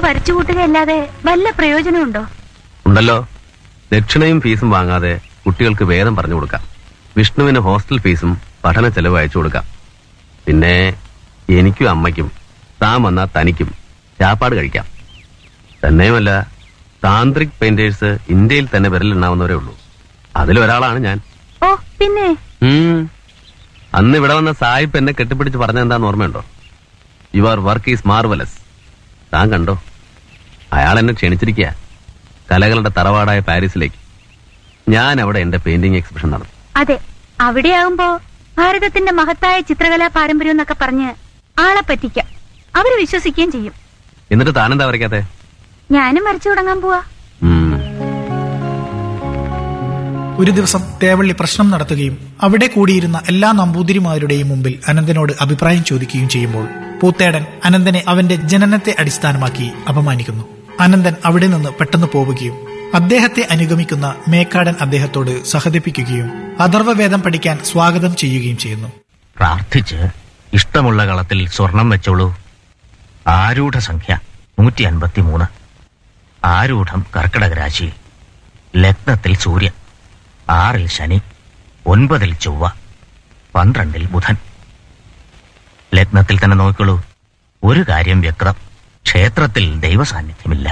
വരച്ചു കൂട്ടുകയല്ലാതെ വല്ല പ്രയോജനമുണ്ടോ ഉണ്ടല്ലോ ദക്ഷിണയും ഫീസും വാങ്ങാതെ കുട്ടികൾക്ക് വേദം പറഞ്ഞു കൊടുക്കാം വിഷ്ണുവിന് ഹോസ്റ്റൽ ഫീസും പഠന ചെലവ് അയച്ചു കൊടുക്കാം പിന്നെ എനിക്കും അമ്മയ്ക്കും താൻ വന്നാ തനിക്കും ചാപ്പാട് കഴിക്കാം തന്നെയുമല്ല താന്ത്രിക് പെയിന്റേഴ്സ് ഇന്ത്യയിൽ തന്നെ വിരലുണ്ടാവുന്നവരേ ഉള്ളൂ അതിലൊരാളാണ് ഞാൻ ഓ പിന്നെ ഉം. അന്ന് ഇവിടെ വന്ന സായിപ്പ് എന്നെ കെട്ടിപ്പിടിച്ച് പറഞ്ഞെന്താന്ന് ഓർമ്മയുണ്ടോ യുവർ വർക്ക് ഈസ് മാർവലസ് താൻ കണ്ടോ അയാൾ എന്നെ ക്ഷണിച്ചിരിക്കുക കലകളുടെ തറവാടായ പാരീസിലേക്ക് ഞാൻ അവിടെ എന്റെ പെയിന്റിംഗ് എക്സിബിഷൻ നടന്നു അതെ അവിടെയാകുമ്പോ ഭാരതത്തിന്റെ മഹത്തായ ചിത്രകലാ പാരമ്പര്യം എന്നൊക്കെ പറഞ്ഞ് ആളെ പറ്റിക്കാം അവര് വിശ്വസിക്കുകയും ചെയ്യും എന്നിട്ട് താനെന്താ വരയ്ക്കാത്തെ ഞാനും വരച്ചു തുടങ്ങാൻ പോവാ ഉം. ഒരു ദിവസം തേവള്ളി പ്രശ്നം നടത്തുകയും അവിടെ കൂടിയിരുന്ന എല്ലാ നമ്പൂതിരിമാരുടെയും മുമ്പിൽ അനന്തനോട് അഭിപ്രായം ചോദിക്കുകയും ചെയ്യുമ്പോൾ പൂത്തേടൻ അനന്തനെ അവന്റെ ജനനത്തെ അടിസ്ഥാനമാക്കി അപമാനിക്കുന്നു അനന്തൻ അവിടെ നിന്ന് പെട്ടെന്ന് പോവുകയും അദ്ദേഹത്തെ അനുഗമിക്കുന്ന മേക്കാടൻ അദ്ദേഹത്തോട് സഹതിപ്പിക്കുകയും അഥർവവേദം പഠിക്കാൻ സ്വാഗതം ചെയ്യുകയും ചെയ്യുന്നു പ്രാർത്ഥിച്ച് ഇഷ്ടമുള്ള കളത്തിൽ സ്വർണം വെച്ചോളൂ ആരൂഢ സംഖ്യ നൂറ്റി അൻപത്തി മൂന്ന് ആരൂഢം കർക്കിടക രാശിയിൽ ലഗ്നത്തിൽ സൂര്യൻ ആറിൽ ശനി ഒൻപതിൽ ചൊവ്വ പന്ത്രണ്ടിൽ ബുധൻ ലഗ്നത്തിൽ തന്നെ നോക്കിക്കോളൂ ഒരു കാര്യം വ്യക്തം ക്ഷേത്രത്തിൽ ദൈവസാന്നിധ്യമില്ല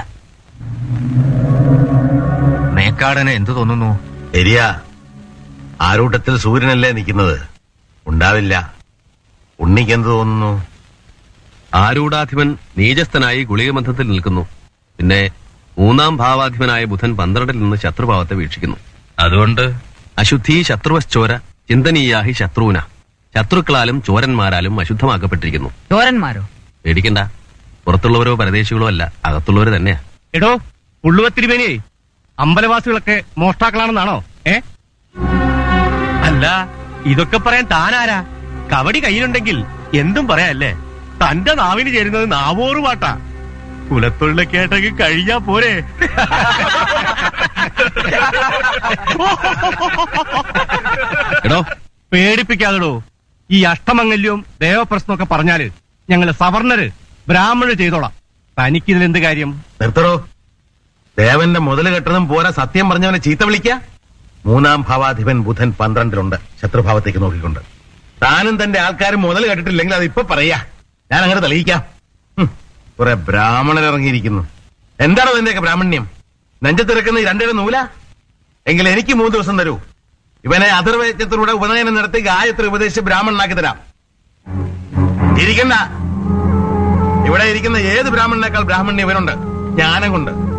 മേക്കാടന് എന്തു തോന്നുന്നു ശരിയാ ആരൂട്ടത്തിൽ സൂര്യനല്ലേ നിൽക്കുന്നത് ഉണ്ടാവില്ല ഉണ്ണിക്ക് എന്ത് തോന്നുന്നു ആരൂഢാധിപൻ നീചസ്ഥനായി ഗുളികമന്ധത്തിൽ നിൽക്കുന്നു പിന്നെ മൂന്നാം ഭാവാധിപനായ ബുധൻ പന്ത്രണ്ടിൽ നിന്ന് ശത്രുഭാവത്തെ വീക്ഷിക്കുന്നു അതുകൊണ്ട് അശുദ്ധി ശത്രുവശ്ചോര ചിന്തനീയാഹി ശത്രുവിന ശത്രുക്കളാലും ചോരന്മാരാലും അശുദ്ധമാക്കപ്പെട്ടിരിക്കുന്നു ചോരന്മാരോ പേടിക്കണ്ട പുറത്തുള്ളവരോ പരദേശികളോ അല്ല അകത്തുള്ളവര് തന്നെയാ എടോ പുള്ളുവത്തിരിമേനിയെ അമ്പലവാസികളൊക്കെ മോഷ്ടാക്കളാണെന്നാണോ ഏ അല്ല ഇതൊക്കെ പറയാൻ താനാരാ കവടി കയ്യിലുണ്ടെങ്കിൽ എന്തും പറയാല്ലേ തന്റെ നാവിന് ചേരുന്നത് നാവോറ് പാട്ടാ കുലത്തൊഴിലൊക്കെ ആയിട്ടൊക്കെ കഴിഞ്ഞാ പോരെ എടോ പേടിപ്പിക്കാതെടോ ഈ അഷ്ടമംഗല്യവും ദേവപ്രശ്നമൊക്കെ പറഞ്ഞാല് ഞങ്ങള് സവർണര് ബ്രാഹ്മണര് ചെയ്തോളാം തനിക്കിതിൽ എന്ത് കാര്യം നിർത്തറോ ദേവന്റെ മുതല് കെട്ടതും പോരാ സത്യം പറഞ്ഞവനെ ചീത്ത വിളിക്ക മൂന്നാം ഭാവാധിപൻ ബുധൻ പന്ത്രണ്ടിലുണ്ട് ശത്രുഭാവത്തേക്ക് നോക്കിക്കൊണ്ട് താനും തന്റെ ആൾക്കാരും മുതൽ കെട്ടിട്ടില്ലെങ്കിൽ അത് ഇപ്പൊ പറയാ ഞാൻ അങ്ങനെ തെളിയിക്കാം ഹും, കുറെ ബ്രാഹ്മണർ ഇറങ്ങിയിരിക്കുന്നു എന്താണോ നിന്റെയൊക്കെ ബ്രാഹ്മണ്യം നെഞ്ചത്തിറക്കുന്ന ഈ രണ്ടര നൂല എങ്കിൽ എനിക്ക് മൂന്ന് ദിവസം തരൂ ഇവനെ അഥർവയജ്ഞത്തിലൂടെ ഉപനയനം നടത്തി ഗായത്രി ഉപദേശിച്ച് ബ്രാഹ്മണനാക്കി തരാം ഇരിക്കണ്ട ഇവിടെ ഇരിക്കുന്ന ഏത് ബ്രാഹ്മണനേക്കാൾ ബ്രാഹ്മണ്യം ഇവനുണ്ട് ജ്ഞാനം കൊണ്ട്